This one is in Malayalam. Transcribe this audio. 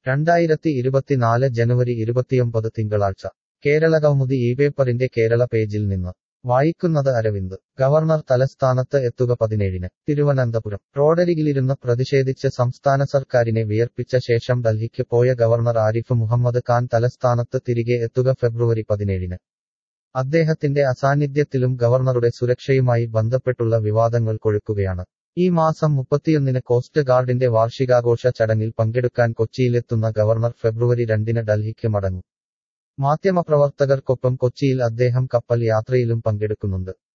രണ്ടായിരത്തി ഇരുപത്തിനാല് ജനുവരി ഇരുപത്തിയൊമ്പത് തിങ്കളാഴ്ച കേരളകൗമുദി ഈ പേപ്പറിന്റെ കേരള പേജിൽ നിന്ന് വായിക്കുന്നത് അരവിന്ദ് ഗവർണർ തലസ്ഥാനത്ത് എത്തുക പതിനേഴിന് തിരുവനന്തപുരം റോഡരികിലിരുന്ന് പ്രതിഷേധിച്ച് സംസ്ഥാന സർക്കാരിനെ വിയർപ്പിച്ച ശേഷം ഡൽഹിക്ക് പോയ ഗവർണർ ആരിഫ് മുഹമ്മദ് ഖാൻ തലസ്ഥാനത്ത് തിരികെ എത്തുക ഫെബ്രുവരി പതിനേഴിന് അദ്ദേഹത്തിന്റെ അസാന്നിധ്യത്തിലും ഗവർണറുടെ സുരക്ഷയുമായി ബന്ധപ്പെട്ടുള്ള വിവാദങ്ങൾ കൊഴുക്കുകയാണ് ഈ മാസം മുപ്പത്തിയൊന്നിന് കോസ്റ്റ് ഗാർഡിന്റെ വാർഷികാഘോഷ ചടങ്ങിൽ പങ്കെടുക്കാൻ കൊച്ചിയിലെത്തുന്ന ഗവർണർ ഫെബ്രുവരി രണ്ടിന് ഡൽഹിക്ക് മടങ്ങും മാധ്യമപ്രവർത്തകർക്കൊപ്പം കൊച്ചിയിൽ അദ്ദേഹം കപ്പൽ യാത്രയിലും പങ്കെടുക്കുന്നുണ്ട്